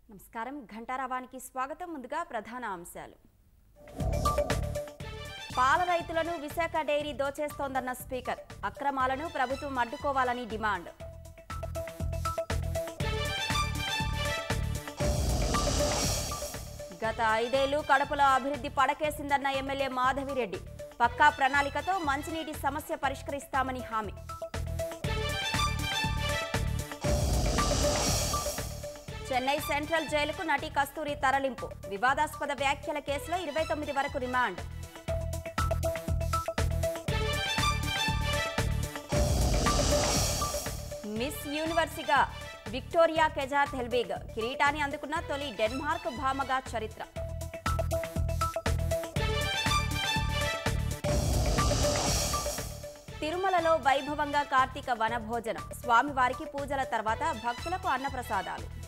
నమస్కారం ఘంటారావానికి స్వాగతం ముందుగా ప్రధాన అంశాలు పాల రైతులను విశాఖ డైరీ దోచేస్తోందన్న స్పీకర్ అక్రమాలను ప్రభుత్వం అడ్డుకోవాలని డిమాండ్ గత ఐదేళ్లు కడపలో అభివృద్ధి పడకేసిందన్న ఎమ్మెల్యే మాధవిరెడ్డి పక్కా ప్రణాళికతో మంచినీటి సమస్య పరిష్కరిస్తామని హామీ చెన్నై సెంట్రల్ జైలుకు నటి కస్తూరి తరలింపు వివాదాస్పద వ్యాఖ్యల కేసులో ఇరవై తొమ్మిది వరకు రిమాండ్ మిస్ యూనివర్సిగా విక్టోరియా కెజాత్ హెల్బీగ్ కిరీటాన్ని అందుకున్న తొలి డెన్మార్క్ భామగా చరిత్ర తిరుమలలో వైభవంగా కార్తీక వనభోజనం స్వామివారికి పూజల తర్వాత భక్తులకు అన్నప్రసాదాలు